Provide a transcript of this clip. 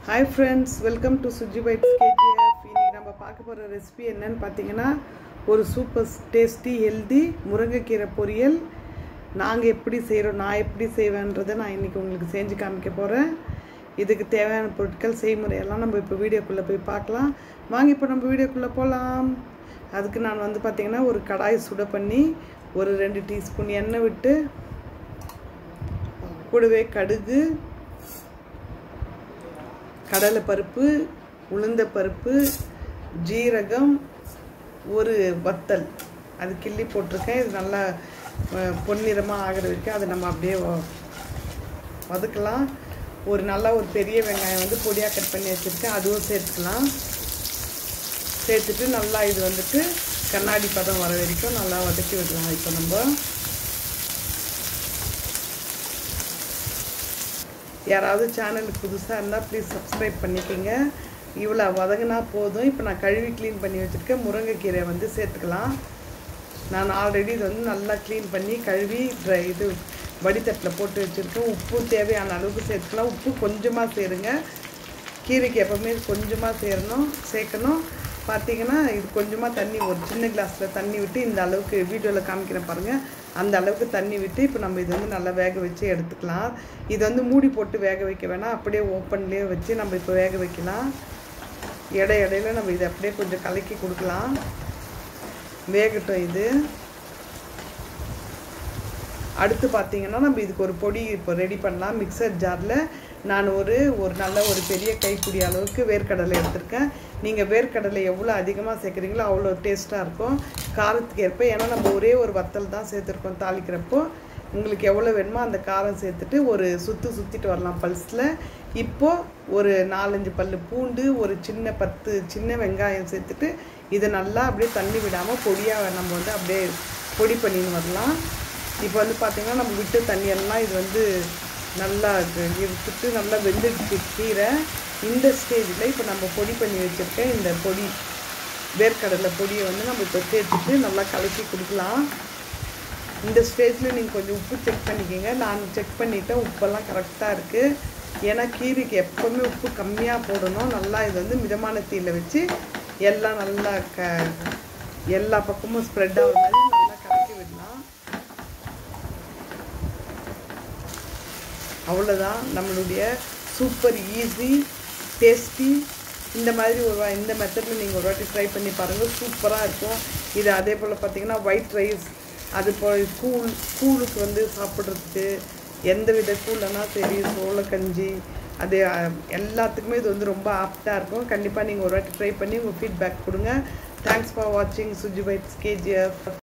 hi friends welcome to Suji bites KGF இன்னைக்கு நம்ம பார்க்க போகிற ரெசிபி என்னன்னு பார்த்தீங்கன்னா ஒரு சூப்பர் டேஸ்டி ஹெல்தி முருங்கைக்கீரை பொரியல் நாங்கள் எப்படி செய்கிறோம் நான் எப்படி செய்வேன்றதை நான் இன்றைக்கி உங்களுக்கு செஞ்சு காமிக்க போகிறேன் இதுக்கு தேவையான பொருட்கள் செய்முறையெல்லாம் நம்ம இப்போ வீடியோக்குள்ளே போய் பார்க்கலாம் வாங்க இப்போ நம்ம வீடியோக்குள்ளே போகலாம் அதுக்கு நான் வந்து பார்த்திங்கன்னா ஒரு கடாய் சுட பண்ணி ஒரு ரெண்டு டீஸ்பூன் எண்ணெய் விட்டு கூடவே கடுகு கடலை பருப்பு உளுந்த பருப்பு ஜீரகம் ஒரு வத்தல் அது கிள்ளி போட்டிருக்கேன் இது நல்லா அஹ், பொன்னிறமாக ஆகிற வரைக்கும் அதை நம்ம அப்படியே வ- வதக்கலாம் ஒரு நல்லா ஒரு பெரிய வெங்காயம் வந்து பொடியாக கட் பண்ணி வச்சுருக்கேன் அதுவும் சேர்த்துக்கலாம் சேர்த்துட்டு நல்லா இது வந்துட்டு கண்ணாடி பதம் வர வரைக்கும் நல்லா வதக்கி விடலாம் இப்போ நம்ம யாராவது சேனலுக்கு புதுசாக இருந்தால் ப்ளீஸ் சப்ஸ்கிரைப் பண்ணிக்கோங்க இவ்வளோ வதங்கினா போதும் இப்போ நான் கழுவி க்ளீன் பண்ணி வச்சுருக்கேன் முருங்கைக்கீரை வந்து சேர்த்துக்கலாம் நான் ஆல்ரெடி இது வந்து நல்லா க்ளீன் பண்ணி கழுவி ட்ரை இது வடித்தட்டில் போட்டு வச்சுருக்கேன் உப்பு தேவையான அளவுக்கு சேர்த்துக்கலாம் உப்பு கொஞ்சமாக சேருங்க கீரைக்கு எப்போவுமே கொஞ்சமாக சேரணும் சேர்க்கணும் பார்த்தீங்கன்னா இது கொஞ்சமாக தண்ணி ஒரு சின்ன கிளாஸில் தண்ணி விட்டு இந்த அளவுக்கு வீடியோவில் காமிக்கிறேன் பாருங்கள் அந்த அளவுக்கு தண்ணி விட்டு இப்போ நம்ம இது வந்து நல்லா வேக வச்சு எடுத்துக்கலாம் இது வந்து மூடி போட்டு வேக வைக்க வேணாம் அப்படியே ஓப்பன்லேயே வச்சு நம்ம இப்போ வேக வைக்கலாம் இடை இடையில நம்ம இதை அப்படியே கொஞ்சம் கலக்கி கொடுக்கலாம் வேகட்டும் இது அடுத்து பார்த்தீங்கன்னா நம்ம இதுக்கு ஒரு பொடி இப்போ ரெடி பண்ணலாம் மிக்சர் ஜாரில் நான் ஒரு ஒரு நல்ல ஒரு பெரிய கைப்பிடி அளவுக்கு வேர்க்கடலை எடுத்திருக்கேன் நீங்கள் வேர்க்கடலை எவ்வளோ அதிகமாக சேர்க்குறீங்களோ அவ்வளோ டேஸ்ட்டாக இருக்கும் காரத்துக்கு ஏற்ப ஏன்னா நம்ம ஒரே ஒரு வத்தல் தான் சேர்த்துருக்கோம் தாளிக்கிறப்போ உங்களுக்கு எவ்வளோ வேணுமோ அந்த காரம் சேர்த்துட்டு ஒரு சுற்று சுற்றிட்டு வரலாம் பல்ஸில் இப்போது ஒரு நாலஞ்சு பல் பூண்டு ஒரு சின்ன பத்து சின்ன வெங்காயம் சேர்த்துட்டு இதை நல்லா அப்படியே தண்ணி விடாமல் பொடியாக நம்ம வந்து அப்படியே பொடி பண்ணின்னு வரலாம் இப்போ வந்து பார்த்திங்கன்னா நம்ம விட்டு தண்ணியெல்லாம் இது வந்து நல்லா எடுத்துட்டு நல்லா வெந்துடுச்சு கீரை இந்த ஸ்டேஜில் இப்போ நம்ம பொடி பண்ணி வச்சுருக்க இந்த பொடி வேர்க்கடலை பொடியை வந்து நம்ம இப்போ சேர்த்துட்டு நல்லா கலக்கி கொடுக்கலாம் இந்த ஸ்டேஜில் நீங்கள் கொஞ்சம் உப்பு செக் பண்ணிக்கோங்க நான் செக் பண்ணிவிட்டேன் உப்பெல்லாம் கரெக்டாக இருக்குது ஏன்னா கீரைக்கு எப்போவுமே உப்பு கம்மியாக போடணும் நல்லா இது வந்து மிதமான தீயில் வச்சு எல்லாம் நல்லா க எல்லா பக்கமும் ஸ்ப்ரெட் ஆகிற மாதிரி நல்லா கலக்கி விடலாம் அவ்வளோதான் நம்மளுடைய சூப்பர் ஈஸி டேஸ்டி இந்த மாதிரி ஒரு வா- இந்த மெத்தடில் நீங்கள் ஒரு வாட்டி ட்ரை பண்ணி பாருங்கள் சூப்பராக இருக்கும் இது அதே போல் பார்த்தீங்கன்னா ஒயிட் ரைஸ் அது போல் கூழ் கூழுக்கு வந்து சாப்பிட்றதுக்கு எந்த வித கூழனா சரி சோளக்கஞ்சி அது அஹ், எல்லாத்துக்குமே இது வந்து ரொம்ப ஆப்டாக இருக்கும் கண்டிப்பாக நீங்கள் ஒரு வாட்டி ட்ரை பண்ணி உங்கள் ஃபீட்பேக் கொடுங்க தேங்க்ஸ் ஃபார் வாட்சிங் சுஜி பைட்ஸ் கேஜிஎஃப்